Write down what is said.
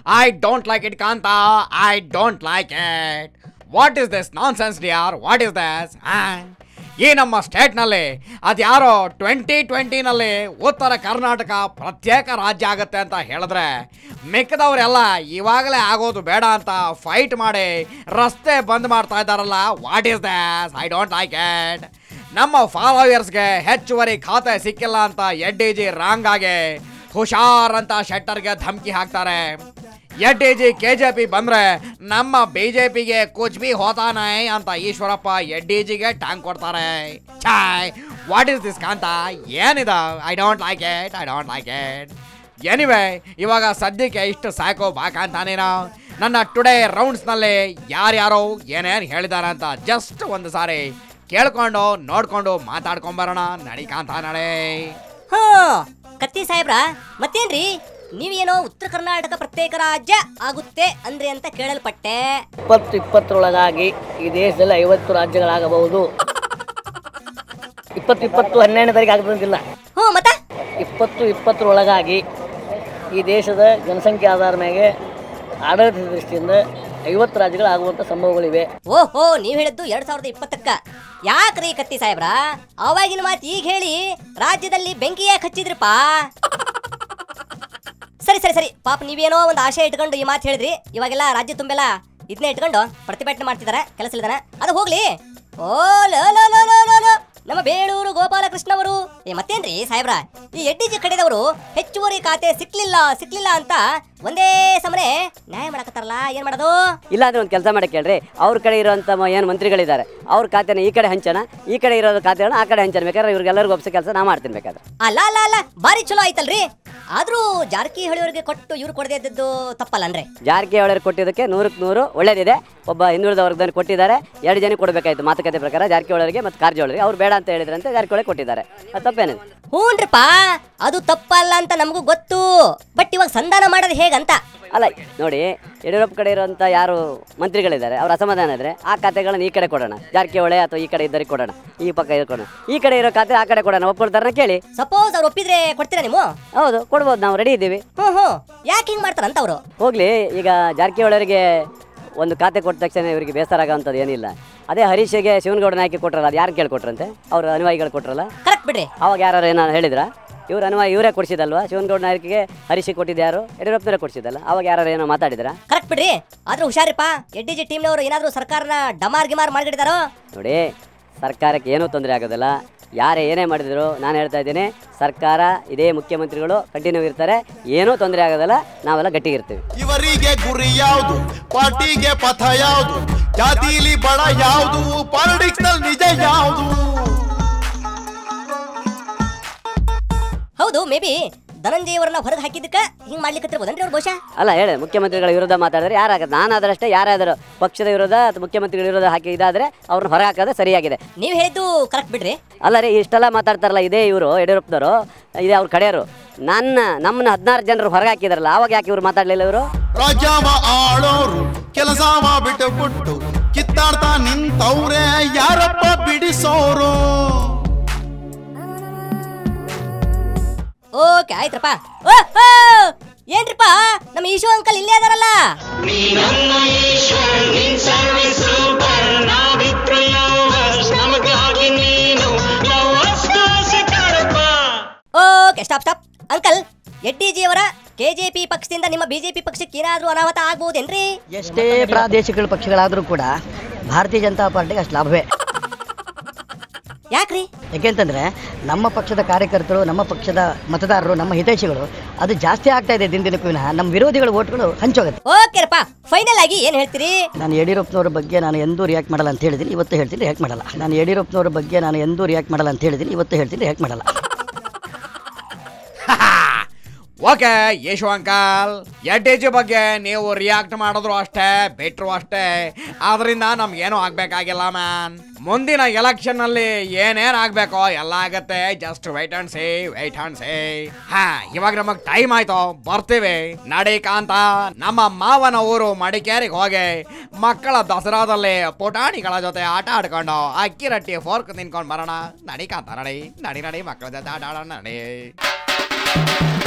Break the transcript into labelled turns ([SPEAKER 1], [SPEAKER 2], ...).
[SPEAKER 1] I don't like it Kanta I don't like it what is this nonsense dear what is this ಈ ನಮ್ಮ ಸ್ಟೇಟ್ನಲ್ಲಿ ಅದ್ಯಾರೋ twenty ಟ್ವೆಂಟಿನಲ್ಲಿ ಉತ್ತರ ಕರ್ನಾಟಕ ಪ್ರತ್ಯೇಕ ರಾಜ್ಯ ಆಗುತ್ತೆ ಅಂತ ಹೇಳಿದ್ರೆ ಮಿಕ್ಕದವರೆಲ್ಲ ಇವಾಗಲೇ ಆಗೋದು ಬೇಡ ಅಂತ ಫೈಟ್ ಮಾಡಿ ರಸ್ತೆ ಬಂದ್ ಮಾಡ್ತಾ ಇದ್ದಾರಲ್ಲ what is this I don't like it ನಮ್ಮ ಫಾಲೋವರ್ಸ್ಗೆ ಹೆಚ್ಚುವರಿ ಖಾತೆ ಸಿಕ್ಕಿಲ್ಲ ಅಂತ ಎಡ್ಡಿ ಜಿ ರಾಂಗ್ ಆಗಿ ಹುಷಾರ್ ಅಂತ ಶೆಟ್ಟರ್ಗೆ ಧಮಕಿ ಹಾಕ್ತಾರೆ Yeddy ji K J P ಬಂದ್ರೆ ನಮ್ಮ ಬಿ ಜೆ ಪಿಗೆ ಕುಚ್ ಬಿ ಹೋತಾನೆ ಅಂತ ಈಶ್ವರಪ್ಪ ಎಡ್ಡಿ ಜಿಗೆ ಟ್ಯಾಂಕ್ ಕೊಡ್ತಾರೆ ಛಾಯ್ ವಾಟ್ ಇಸ್ ದಿಸ್ ಕಾಂತ ಏನಿದ I don't like it I don't like it anyway ಇವಾಗ ಸದ್ಯಕ್ಕೆ ಇಷ್ಟು ಸಾಕು ಬಾಕಂತಾನೇನೋ ನನ್ನ ಟುಡೇ ರೌಂಡ್ಸ್ನಲ್ಲಿ ಯಾರ್ಯಾರೋ ಏನೇನು ಹೇಳಿದಾರೆ ಅಂತ ಜಸ್ಟ್ ಒಂದು ಸಾರಿ ಕೇಳ್ಕೊಂಡು ನೋಡ್ಕೊಂಡು ಮಾತಾಡ್ಕೊಂಬರೋಣ ನಡಿಕಾಂತ ನಡೆ
[SPEAKER 2] ಹಾ ಕತ್ತಿ ಸಾಹೇಬ್ರ ಮತ್ತೇನ್ರಿ ನೀವೇನೋ ಉತ್ತರ ಕರ್ನಾಟಕ ಪ್ರತ್ಯೇಕ ರಾಜ್ಯ ಆಗುತ್ತೆ ಅಂದ್ರೆ ಅಂತ ಕೇಳಲ್ಪಟ್ಟೆ
[SPEAKER 3] ಇಪ್ಪತ್ತು ಇಪ್ಪತ್ತರೊಳಗಾಗಿ ಈ ದೇಶದಲ್ಲಿ ಐವತ್ತು ರಾಜ್ಯಗಳಾಗಬಹುದು ಇಪ್ಪತ್ತು ಇಪ್ಪತ್ತು ಹನ್ನೆರಡನೇ ತಾರೀಕು ಆಗದಂತಿಲ್ಲ
[SPEAKER 2] ಹ್ಞೂ ಮತ್ತ
[SPEAKER 3] ಇಪ್ಪತ್ತು ಇಪ್ಪತ್ತರೊಳಗಾಗಿ ಈ ದೇಶದ ಜನಸಂಖ್ಯೆ ಆಧಾರ ಮೇಲೆ ಆಡಳಿತ ದೃಷ್ಟಿಯಿಂದ ಐವತ್ತು ರಾಜ್ಯಗಳಾಗುವಂಥ ಸಂಭವಗಳಿವೆ
[SPEAKER 2] ಓಹೋ ನೀವ್ ಹೇಳಿದ್ದು ಎರಡ್ ಸಾವಿರದ ಇಪ್ಪತ್ತಕ್ಕ ಯಾಕ್ರಿ ಕತ್ತಿ ಸಾಹೇಬ್ರ ಅವಾಗಿನ ಮಾತು ಈಗ ಹೇಳಿ ರಾಜ್ಯದಲ್ಲಿ ಬೆಂಕಿ ಯಾಕೆ ಹಚ್ಚಿದ್ರಪ್ಪ ಸರಿ ಸರಿ ಸರಿ ಪಾಪ ನೀವೇನೋ ಒಂದು ಆಶೆ ಇಟ್ಕೊಂಡು ಈ ಮಾತು ಹೇಳಿದ್ರಿ ಇವಾಗೆಲ್ಲ ರಾಜ್ಯ ತುಂಬೆಲ್ಲ ಇದನ್ನೇ ಇಟ್ಕೊಂಡು ಪ್ರತಿಭಟನೆ ಮಾಡ್ತಿದ್ದಾರೆ ಕೆಲಸ ಇಲ್ದಾನೆ ಅದು ಹೋಗ್ಲಿ ಓ ಲೋ ಲೋ ಲೋ ಲೋ ಲೋ ಲೋ. ನಮ್ಮ ಬೇಳೂರು ಗೋಪಾಲಕೃಷ್ಣ ಅವರು ಏ ಮತ್ತೇನ್ರಿ ಸಾಹೇಬ್ರ ಈ ಎಡ್ಡಿಜಿ ಕಡೆದವರು ಹೆಚ್ಚುವರಿ ಖಾತೆ ಸಿಕ್ಲಿಲ್ಲ ಸಿಕ್ಲಿಲ್ಲ ಅಂತ ಒಂದೇ ಸಮನೆ ನ್ಯಾಯ ಮಾಡಕತ್ತಾರಲ್ಲ ಏನ್ ಮಾಡೋದು
[SPEAKER 4] ಇಲ್ಲ ಅಂದ್ರೆ ಒಂದು ಕೆಲಸ ಮಾಡಕ್ಕೆ ಹೇಳ್ರಿ ಅವ್ರ ಕಡೆ ಇರುವಂಥ ಏನು ಮಂತ್ರಿಗಳಿದ್ದಾರೆ ಅವ್ರ ಖಾತೆನ ಈ ಕಡೆ ಹಂಚೋಣ ಈ ಕಡೆ ಇರೋ ಖಾತೆನ ಆ ಕಡೆ ಹಂಚೋಣ ಬೇಕಾದ್ರೆ ಇವ್ರಿಗೆಲ್ಲರಿಗೂ ಒಪ್ಸೋ ಕೆಲಸ ನಾ ಮಾಡ್ತೀನಿ ಬೇಕಾದ್ರೆ
[SPEAKER 2] ಅಲ್ಲ ಅಲ್ಲ ಅಲ್ಲ ಬಾರಿ ಚಲೋ ಆಯ್ತಲ್ರಿ ಆದ್ರೂ ಜಾರಕಿಹೊಳಿ ಅವ್ರಿಗೆ ಕೊಟ್ಟು ಇವ್ರು ಕೊಡದೇ ಇದ್ದದ್ದು ತಪ್ಪಲ್ಲನ್ರಿ
[SPEAKER 4] ಜಾರಕಿಹೊಳಿ ಕೊಟ್ಟಿದ್ದಕ್ಕೆ ನೂರಕ್ಕೆ ನೂರು ಒಳ್ಳೇದಿದೆ ಒಬ್ಬ ಹಿಂದುಳಿದ ವರ್ಗದವ್ರು ಕೊಟ್ಟಿದ್ದಾರೆ ಎರಡು ಜನ ಕೊಡಬೇಕಾಯ್ತು ಮಾತುಕತೆ ಪ್ರಕಾರ ಜಾರಕಿಹೊಳಿಗೆ ಮತ್ತು ಕಾರಜೋಳಿಗೆ ಅವ್ರು ಬೇಡ ಅಂತ ಹೇಳಿದ್ರಂತೆ ಜಾರಕಿಹೊಳಿ ಕೊಟ್ಟಿದ್ದಾರೆ ಅದು ತಪ್ಪೇನಿದೆ
[SPEAKER 2] ಹ್ಞೂನ್ರಿಪ್ಪ ಅದು ತಪ್ಪಲ್ಲ ಅಂತ ನಮಗೂ ಗೊತ್ತು ಬಟ್ ಇವಾಗ ಸಂಧಾನ ಮಾಡೋದು ಹೇಗಂತ
[SPEAKER 4] ಅಲ್ಲ ನೋಡಿ ಯಡಿಯೂರಪ್ಪ ಕಡೆ ಇರುವಂಥ ಯಾರು ಮಂತ್ರಿಗಳಿದ್ದಾರೆ ಅವ್ರ ಅಸಮಾಧಾನ ಇದ್ರೆ ಆ ಖಾತೆಗಳನ್ನ ಈ ಕಡೆ ಕೊಡೋಣ ಜಾರಕಿಹೊಳಿ ಅಥವಾ ಈ ಕಡೆ ಇದ್ದರಿಗೆ ಕೊಡೋಣ ಈ ಪಕ್ಕ ಇದು ಕೊಡೋಣ ಈ ಕಡೆ ಇರೋ ಖಾತೆ ಆ ಕಡೆ ಕೊಡೋಣ ಒಪ್ಕೊಳ್ತಾರನ್ನ ಕೇಳಿ
[SPEAKER 2] ಸಪೋಸ್ ಅವ್ರು ಒಪ್ಪಿದ್ರೆ ಕೊಡ್ತೀರಾ ನೀವು
[SPEAKER 4] ಹೌದು ಕೊಡ್ಬೋದು ನಾವು ರೆಡಿ ಇದ್ದೀವಿ
[SPEAKER 2] ಹ್ಞೂ ಹ್ಞೂ ಯಾಕೆ ಹಿಂಗ್ ಮಾಡ್ತಾರಂತ ಅವರು
[SPEAKER 4] ಹೋಗ್ಲಿ ಈಗ ಜಾರಕಿಹೊಳಿ ಅವರಿಗೆ ಒಂದು ಖಾತೆ ಕೊಟ್ಟ ತಕ್ಷಣ ಇವರಿಗೆ ಬೇಸರ ಆಗೋಂಥದ್ದು ಏನಿಲ್ಲ ಅದೇ ಹರೀಶ್ಗೆ ಶಿವನಗೌಡನ ಹಾಕಿ ಕೊಟ್ರಲ್ಲ ಅದು ಯಾರು ಕೇಳ್ಕೊಟ್ರಂತೆ ಅವ್ರ ಅನುಯಾಯಿಗಳು ಕೊಟ್ರಲ್ಲ
[SPEAKER 2] ಕರೆಕ್ಟ್ ಬಿಡ್ರಿ
[SPEAKER 4] ಅವಾಗ ಯಾರು ಏನಾರು ಹೇಳಿದ್ರ ಇವ್ರ ಅನುಯಾಯಿ ಇವರೇ ಕೊಡಿಸಿದಲ್ವಾ ಶಿವನಗೌಡ ನಾಯಕಿಗೆ ಹರೀಶಿಗೆ ಕೊಟ್ಟಿದ್ದು ಯಾರು ಯಡಿಯೂರಪ್ಪನವರೇ ಕೊಡಿಸಿದಲ್ಲ ಅವಾಗ ಯಾರು ಏನೋ ಮಾತಾಡಿದ್ರ
[SPEAKER 2] ಕರೆಕ್ಟ್ ಬಿಡ್ರಿ ಆದ್ರೂ ಹುಷಾರಿಪ್ಪ ಎಡ್ ಜಿ ಟೀಮ್ನವರು ಏನಾದ್ರೂ ಸರ್ಕಾರನ ಡಮಾರ್ ಗಿಮಾರ್ ಮಾಡ್ಗಿಡಿದಾರೋ
[SPEAKER 4] ನೋಡಿ ಸರ್ಕಾರಕ್ಕೆ ಏನೂ ತೊಂದರೆ ಆಗೋದಿಲ್ಲ ಯಾರೇ ಏನೇ ಮಾಡಿದ್ರು ನಾನು ಹೇಳ್ತಾ ಇದ್ದೀನಿ ಸರ್ಕಾರ ಇದೇ ಮುಖ್ಯಮಂತ್ರಿಗಳು ಕಂಟಿನ್ಯೂ ಇರ್ತಾರೆ ಏನೂ ತೊಂದರೆ ಆಗೋದಿಲ್ಲ ನಾವೆಲ್ಲ ಗಟ್ಟಿಗಿರ್ತೀವಿ
[SPEAKER 5] ಇವರಿಗೆ ಗುರಿ ಯಾವುದು ಪಾರ್ಟಿಗೆ ಪಥ ಯಾವುದು ಜಾತಿಲಿ ಬಡ ಯಾವುದು ಪಾಲಿಟಿಕ್ಸ್ ನಲ್ಲಿ ನಿಜ ಯಾವುದು
[SPEAKER 2] ಹೌದು ಮೇ ಬಿ ಧನಂಜಯ ಅವರನ್ನ ಹೊರಗೆ ಹಾಕಿದ್ದಕ್ಕ ಹಿಂಗ್ ಮಾಡ್ಲಿಕ್ಕೆ ಅವ್ರು ಬಹುಶಃ
[SPEAKER 4] ಅಲ್ಲ ಹೇಳಿ ಮುಖ್ಯಮಂತ್ರಿಗಳ ವಿರುದ್ಧ ಮಾತಾಡಿದ್ರೆ ಯಾರಾಗತ್ತೆ ನಾನಾದರಷ್ಟೇ ಯಾರಾದರೂ ಪಕ್ಷದ ವಿರುದ್ಧ ಅಥವಾ ಮುಖ್ಯಮಂತ್ರಿಗಳ ವಿರುದ್ಧ ಹಾಕಿ ಇದಾದರೆ ಅವ್ರನ್ನ ಹೊರ ಹಾಕೋದು ಸರಿಯಾಗಿದೆ
[SPEAKER 2] ನೀವ್ ಹೇಳಿದ್ದು ಕರೆಕ್ಟ್ ಬಿಡ್ರಿ
[SPEAKER 4] ಅಲ್ಲ ರೀ ಇಷ್ಟೆಲ್ಲ ಮಾತಾಡ್ತಾರಲ್ಲ ಇದೇ ಇವರು ಯಡಿಯೂರಪ್ಪನವರು ಇದೇ ಅವ್ರ ಕಡೆಯವರು ನನ್ನ ನಮ್ಮನ್ನ ಹದಿನಾರು ಜನರು ಹೊರಗೆ ಹಾಕಿದಾರಲ್ಲ ಅವಾಗ ಯಾಕೆ ಇವ್ರು ಮಾತಾಡಲಿಲ್ಲ ಇವರು
[SPEAKER 5] ರಾಜ್ಯವ ಆಳೋರು ಕೆಲಸ ಬಿಟ್ಟು ಬಿಟ್ಟು ಕಿತ್ತಾಡ್ತಾ ನಿಂತವ್ರೆ ಯಾರಪ್ಪ ಬಿಡಿಸೋರು
[SPEAKER 2] ಓಕೆ ಆಯ್ತ್ರಪ್ಪ ಓಹೋ ಏನ್ರಿಪ್ಪ ನಮ್ಮ ಈಶು ಅಂಕಲ್ ಇಲ್ಲೇ ಅದಾರಲ್ಲ okay stop stop uncle Yeddyji ಅವರ ಕೆಜೆಪಿ ಪಕ್ಷದಿಂದ ನಿಮ್ಮ ಬಿಜೆಪಿ ಪಕ್ಷಕ್ಕೆ ಏನಾದ್ರೂ ಅನಾಹುತ ಆಗ್ಬಹುದೇನ್ರಿ
[SPEAKER 3] ಎಷ್ಟೇ ಪ್ರಾದೇಶಿಕ ಪಕ್ಷಗಳಾದರೂ ಕೂಡ ಭಾರತೀಯ ಜನತಾ ಪಾರ್ಟಿಗೆ ಅಷ್ಟು ಲಾಭವೇ
[SPEAKER 2] ಯಾಕ್ರಿ
[SPEAKER 3] ಯಾಕೆಂತಂದ್ರೆ ನಮ್ಮ ಪಕ್ಷದ ಕಾರ್ಯಕರ್ತರು ನಮ್ಮ ಪಕ್ಷದ ಮತದಾರರು ನಮ್ಮ ಹಿತೈಷಿಗಳು ಅದು ಜಾಸ್ತಿ ಆಗ್ತಾ ಇದೆ ದಿನ ದಿನಕ್ಕೂ ವಿನಃ ನಮ್ಮ ವಿರೋಧಿಗಳ ಓಟ್ಗಳು ಹಂಚೋಗುತ್ತೆ
[SPEAKER 2] ಓಕೆರಪ್ಪ ಫೈನಲ್ ಆಗಿ ಏನ್ ಹೇಳ್ತೀರಿ
[SPEAKER 3] ನಾನು ಯಡಿಯೂರಪ್ಪನವ್ರ ಬಗ್ಗೆ ನಾನು ಎಂದೂ ರಿಯಾಕ್ಟ್ ಮಾಡಲ್ಲ ಅಂತ ಹೇಳಿದ್ದೀನಿ ಇವತ್ತು ಹೇಳ್ತೀನಿ ರಿಯಾಕ್ಟ್ ಮಾಡಲ್ಲ ನಾನು ಯಡಿಯೂರಪ್ಪನವ್ರ ಬಗ್ಗೆ ನಾನು ಎಂದೂ ರಿಯಾಕ್ಟ್ ಮಾಡಲ್ಲ ಅಂತ ಹೇಳಿದ್ದೀನಿ ಇವತ್ತು ಹೇಳ್ತೀನಿ ರಿಯಾಕ್ಟ್ ಮಾಡಲ್ಲ
[SPEAKER 1] ಓಕೆ ಯಶು ಅಂಕಲ್ ಎಡ್ಡೇಜಿ ಬಗ್ಗೆ ನೀವು ರಿಯಾಕ್ಟ್ ಮಾಡಿದ್ರು ಅಷ್ಟೇ ಬಿಟ್ರು ಅಷ್ಟೇ ಆದ್ರಿಂದ ನಮ್ಗೇನು ಆಗ್ಬೇಕಾಗಿಲ್ಲ ಮ್ಯಾನ್ ಮುಂದಿನ ಎಲೆಕ್ಷನ್ ನಲ್ಲಿ ಏನೇನ್ ಆಗ್ಬೇಕೋ ಎಲ್ಲ ಆಗತ್ತೆ just wait and say wait and say ಹಾ ಇವಾಗ ನಮಗ್ ಟೈಮ್ ಆಯ್ತು ಬರ್ತೀವಿ ನಡಿಕಾಂತ ನಮ್ಮ ಮಾವನ ಊರು ಮಡಿಕೇರಿಗೆ ಹೋಗಿ ಮಕ್ಕಳ ದಸರಾದಲ್ಲಿ ಪುಟಾಣಿಗಳ ಜೊತೆ ಆಟ ಆಡ್ಕೊಂಡು ಅಕ್ಕಿ ರೊಟ್ಟಿ ಫೋರ್ಕ್ ತಿನ್ಕೊಂಡು ಬರೋಣ ನಡಿಕಾಂತ ನಡಿ ನಡಿ ನಡಿ ಮಕ್ಕಳ ಜೊತೆ ಆಟ ಆಡೋಣ ನಡಿ